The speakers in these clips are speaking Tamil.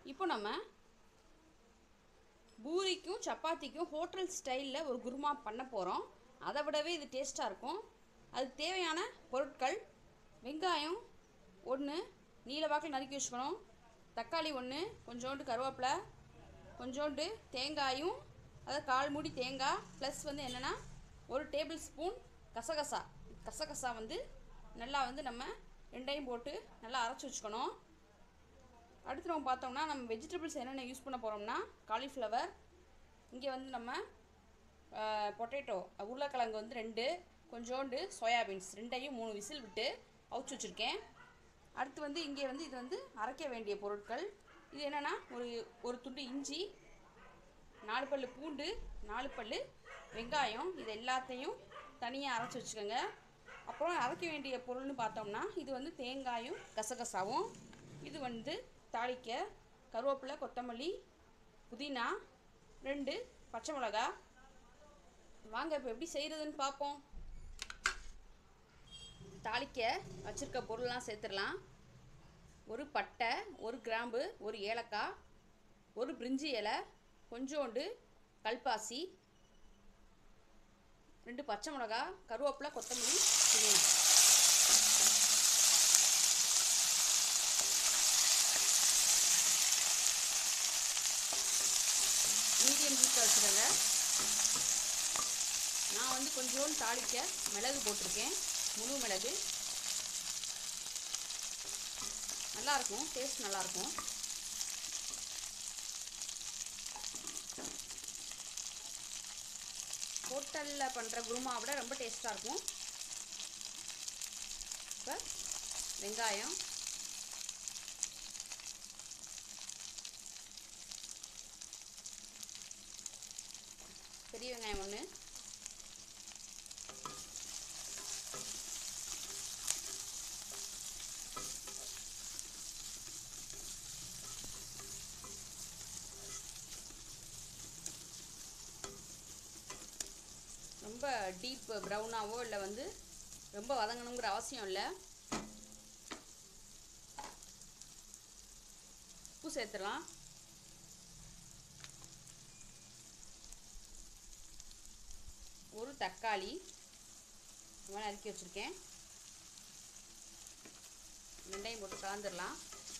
இப்போ நம்ம பூரிக்கும் சப்பாத்திக்கும் ஹோட்டல் ஸ்டைலில் ஒரு குருமா பண்ண போகிறோம் அதை விடவே இது டேஸ்ட்டாக இருக்கும் அதுக்கு தேவையான பொருட்கள் வெங்காயம் ஒன்று நீல வாக்கில் நறுக்கி வச்சுக்கணும் தக்காளி ஒன்று கொஞ்சோண்டு கருவேப்பிலை கொஞ்சோண்டு தேங்காயும் அதாவது கால் மூடி தேங்காய் ப்ளஸ் வந்து என்னென்னா ஒரு டேபிள் ஸ்பூன் கசகசா கசகசா வந்து நல்லா வந்து நம்ம ரெண்டையும் போட்டு நல்லா அரைச்சி வச்சுக்கணும் அடுத்து நம்ம பார்த்தோம்னா நம்ம வெஜிடபிள்ஸ் என்னென்ன யூஸ் பண்ண போகிறோம்னா காலிஃப்ளவர் இங்கே வந்து நம்ம பொட்டேட்டோ உருளைக்கிழங்கு வந்து ரெண்டு கொஞ்சோண்டு சோயாபீன்ஸ் ரெண்டையும் மூணு விசில் விட்டு அவிச்சு வச்சுருக்கேன் அடுத்து வந்து இங்கே வந்து இது வந்து அரைக்க வேண்டிய பொருட்கள் இது என்னென்னா ஒரு ஒரு துண்டு இஞ்சி நாலு பல்லு பூண்டு நாலு பல்லு வெங்காயம் இது எல்லாத்தையும் தனியாக அரைச்சி வச்சுக்கோங்க அப்புறம் அரைக்க வேண்டிய பொருள்னு பார்த்தோம்னா இது வந்து தேங்காயும் கசகசாவும் இது வந்து தாளிக்க கருவேப்பிலை கொத்தமல்லி புதினா ரெண்டு பச்சை மிளகா வாங்க இப்போ எப்படி செய்கிறதுன்னு பார்ப்போம் தாளிக்க வச்சுருக்க பொருள்லாம் சேர்த்துடலாம் ஒரு பட்டை ஒரு கிராம்பு ஒரு ஏலக்காய் ஒரு பிரிஞ்சி இலை கொஞ்சோண்டு கல்பாசி ரெண்டு பச்சை மிளகா கருவேப்பிலை கொத்தமல்லி புதினா மீடியம் ஹீட்டில் வச்சுக்கோங்க நான் வந்து கொஞ்சோண்டு தாளிக்க மிளகு போட்டிருக்கேன் முழு மிளகு நல்லாயிருக்கும் டேஸ்ட் நல்லாயிருக்கும் ஹோட்டலில் பண்ணுற குருமா விட ரொம்ப டேஸ்ட்டாக இருக்கும் இப்போ வெங்காயம் பெரிய வெங்காயம் ஒன்று ரொம்ப டீப் ப்ரௌனாவோ இல்லை வந்து ரொம்ப வதங்கணுங்கிற அவசியம் இல்லை உப்பு சேர்த்துடலாம் ஒரு தக்காளி இவன் நறுக்கி வச்சுருக்கேன் வெண்டையும் போட்டு கலந்துடலாம்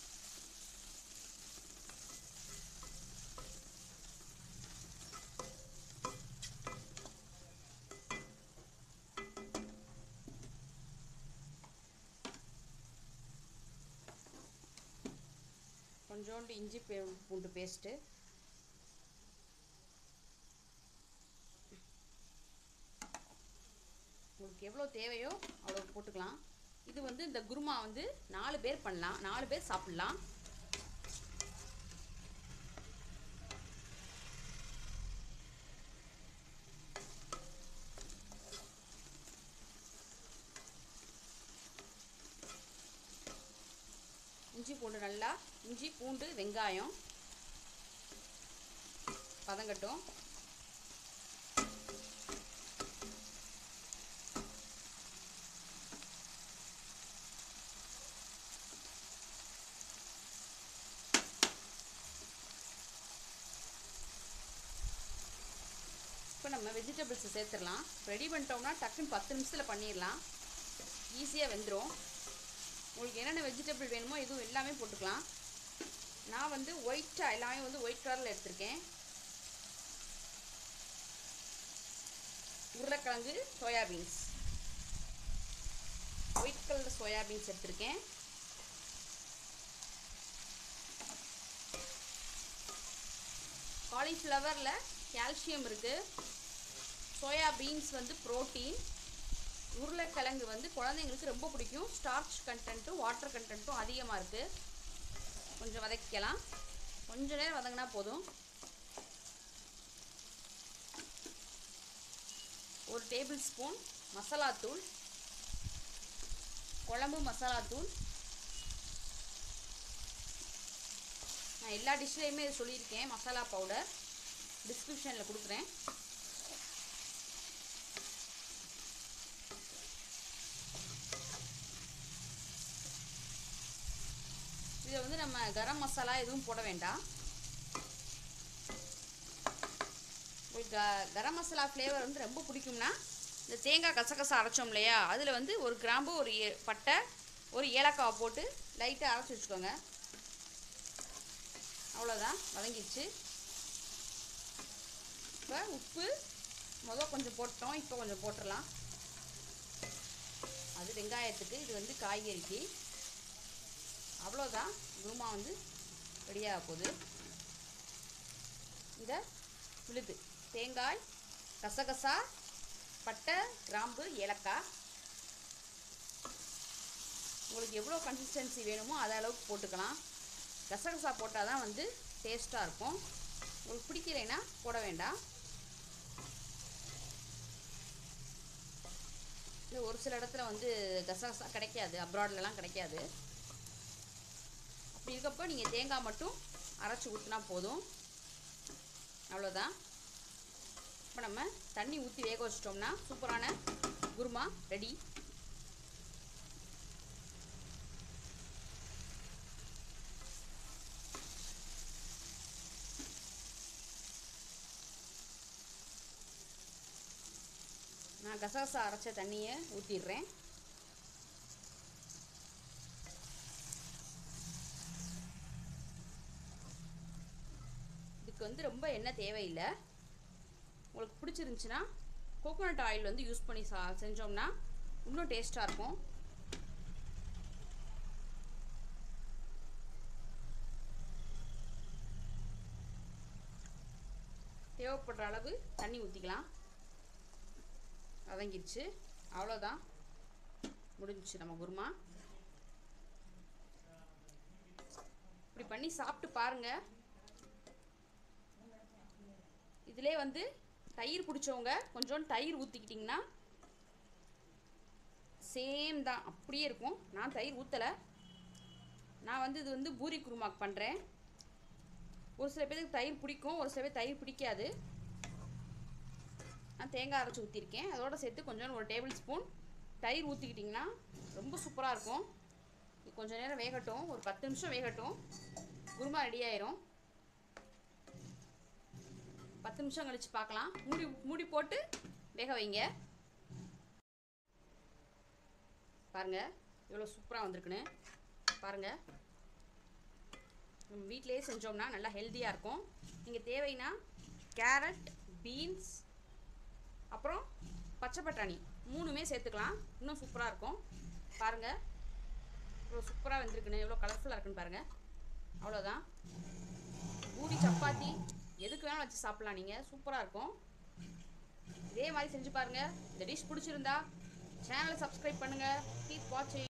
கொஞ்சோண்டு இஞ்சி பே பூண்டு பேஸ்ட்டு உங்களுக்கு எவ்வளோ தேவையோ அவ்வளோ போட்டுக்கலாம் இது வந்து இந்த குருமா வந்து நாலு பேர் பண்ணலாம் நாலு பேர் சாப்பிட்லாம் இஞ்சி பூண்டு நல்லா இஞ்சி பூண்டு வெங்காயம் பதங்கட்டும் இப்போ நம்ம வெஜிடபிள்ஸை சேர்த்துடலாம் ரெடி பண்ணிட்டோம்னா டக்குன்னு பத்து நிமிஷத்தில் பண்ணிடலாம் ஈஸியாக வெந்துடும் உங்களுக்கு என்னென்ன வெஜிடபிள் வேணுமோ இதுவும் எல்லாமே போட்டுக்கலாம் நான் வந்து ஒயிட்டாக எல்லாமே வந்து ஒயிட் கலரில் எடுத்திருக்கேன் உருளைக்கிழங்கு சோயாபீன்ஸ் ஒயிட் கலர் சோயாபீன்ஸ் எடுத்திருக்கேன் காலிஃப்ளவரில் கால்சியம் இருக்குது சோயா பீன்ஸ் வந்து ப்ரோட்டீன் உருளைக்கிழங்கு வந்து குழந்தைங்களுக்கு ரொம்ப பிடிக்கும் ஸ்டார்ச் கண்டென்ட்டும் வாட்டர் கண்டென்ட்டும் அதிகமாக இருக்குது கொஞ்சம் வதக்கிக்கலாம் கொஞ்ச நேரம் வதங்கினா போதும் ஒரு டேபிள் ஸ்பூன் மசாலாத்தூள் குழம்பு மசாலாத்தூள் நான் எல்லா டிஷ்லேயுமே இது சொல்லியிருக்கேன் மசாலா பவுடர் டிஸ்கிரிப்ஷனில் கொடுக்குறேன் இதில் வந்து நம்ம கரம் மசாலா எதுவும் போட வேண்டாம் உங்களுக்கு க கரம் மசாலா ஃப்ளேவர் வந்து ரொம்ப பிடிக்கும்னா இந்த தேங்காய் கசகசா அரைச்சோம் இல்லையா அதில் வந்து ஒரு கிராம்பு ஒரு ஏ- பட்டை ஒரு ஏலக்காவை போட்டு லைட்டாக அரைச்சி வச்சுக்கோங்க அவ்வளோதான் வதங்கிடுச்சு இப்போ உப்பு முதல் கொஞ்சம் போட்டோம் இப்போ கொஞ்சம் போட்டுடலாம் அது வெங்காயத்துக்கு இது வந்து காய்கறிக்கு அவ்வளோதான் குருமா வந்து ரெடியாக போகுது இந்த விழுது தேங்காய் கசகசா பட்டை கிராம்பு ஏலக்காய் உங்களுக்கு எவ்வளோ கன்சிஸ்டன்சி வேணுமோ அதை அளவுக்கு போட்டுக்கலாம் கசகசா போட்டால் தான் வந்து டேஸ்ட்டாக இருக்கும் உங்களுக்கு பிடிக்கலைன்னா போட வேண்டாம் இல்லை ஒரு சில இடத்துல வந்து கசகசா கிடைக்காது அப்ராட்லலாம் கிடைக்காது அப்படி இருக்கப்போ நீங்கள் தேங்காய் மட்டும் அரைச்சி ஊற்றினா போதும் அவ்வளோதான் இப்போ நம்ம தண்ணி ஊற்றி வேக வச்சிட்டோம்னா சூப்பரான குருமா ரெடி நான் கசகசா அரைச்ச தண்ணியை ஊற்றிடுறேன் இதுக்கு வந்து ரொம்ப எண்ணெய் தேவையில்லை உங்களுக்கு பிடிச்சிருந்துச்சுன்னா கோகோனட் ஆயில் வந்து யூஸ் பண்ணி சா செஞ்சோம்னா இன்னும் டேஸ்ட்டாக இருக்கும் தேவைப்படுற அளவு தண்ணி ஊற்றிக்கலாம் வதங்கிடுச்சு அவ்வளோதான் முடிஞ்சிச்சு நம்ம குருமா இப்படி பண்ணி சாப்பிட்டு பாருங்கள் இதிலே வந்து தயிர் பிடிச்சவங்க கொஞ்சோண்டு தயிர் ஊற்றிக்கிட்டிங்கன்னா சேம் தான் அப்படியே இருக்கும் நான் தயிர் ஊற்றலை நான் வந்து இது வந்து பூரி குருமாக்கு பண்ணுறேன் ஒரு சில பேருக்கு தயிர் பிடிக்கும் ஒரு சில பேர் தயிர் பிடிக்காது நான் தேங்காய் அரைச்சி ஊற்றிருக்கேன் அதோட சேர்த்து கொஞ்சோண்டு ஒரு டேபிள் ஸ்பூன் தயிர் ஊற்றிக்கிட்டிங்கன்னா ரொம்ப சூப்பராக இருக்கும் இது கொஞ்சம் நேரம் வேகட்டும் ஒரு பத்து நிமிஷம் வேகட்டும் குருமா ரெடி ஆயிரும் பத்து நிமிஷம் கழிச்சு பார்க்கலாம் மூடி மூடி போட்டு வேக வைங்க பாருங்க எவ்வளோ சூப்பராக வந்திருக்குன்னு பாருங்க நம்ம வீட்டிலேயே செஞ்சோம்னா நல்லா ஹெல்த்தியாக இருக்கும் நீங்கள் தேவைன்னா கேரட் பீன்ஸ் அப்புறம் பச்சை பட்டாணி மூணுமே சேர்த்துக்கலாம் இன்னும் சூப்பராக இருக்கும் பாருங்கள் இவ்வளோ சூப்பராக வந்திருக்குன்னு எவ்வளோ கலர்ஃபுல்லாக இருக்குன்னு பாருங்கள் அவ்வளோதான் பூரி சப்பாத்தி எதுக்கு வேணாலும் வச்சு சாப்பிட்லாம் நீங்கள் சூப்பராக இருக்கும் இதே மாதிரி செஞ்சு பாருங்கள் இந்த டிஷ் பிடிச்சிருந்தா சேனலை சப்ஸ்கிரைப் பண்ணுங்கள் கீப் வாட்சிங்